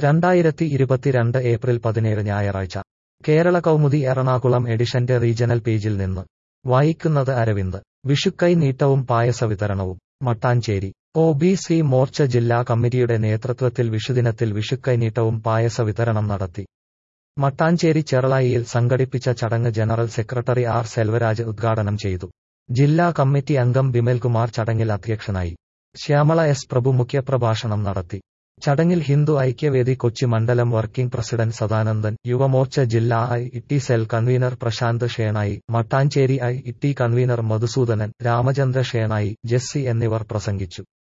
രണ്ടായിരത്തി ഇരുപത്തിരണ്ട് ഏപ്രിൽ പതിനേഴ് ഞായറാഴ്ച കേരള കൗമുദി എറണാകുളം എഡിഷന്റെ റീജണൽ പേജിൽ നിന്ന് വായിക്കുന്നത് അരവിന്ദ് വിഷുക്കൈ നീട്ടവും പായസ വിതരണവും Mattancherry O B C Morcha ജില്ലാ കമ്മിറ്റിയുടെ നേതൃത്വത്തിൽ വിഷുദിനത്തിൽ വിഷുക്കൈനീട്ടവും പായസ വിതരണം നടത്തി മട്ടാഞ്ചേരി ചെറളായിയിൽ സംഘടിപ്പിച്ച ചടങ്ങ് ജനറൽ സെക്രട്ടറി ആർ സെൽവരാജ് ഉദ്ഘാടനം ചെയ്തു ജില്ലാ കമ്മിറ്റി അംഗം ബിമൽകുമാർ ചടങ്ങിൽ അധ്യക്ഷനായി ശ്യാമള എസ് പ്രഭു മുഖ്യപ്രഭാഷണം നടത്തി ചടങ്ങിൽ ഹിന്ദു ഐക്യവേദി കൊച്ചി മണ്ഡലം വർക്കിംഗ് പ്രസിഡന്റ് സദാനന്ദൻ യുവമോർച്ച ജില്ലാ I T cell convener Prashanth Shenoy Mattancherry I T convener Madhusoodanan Ramachandra Shenoy Jessy എന്നിവർ പ്രസംഗിച്ചു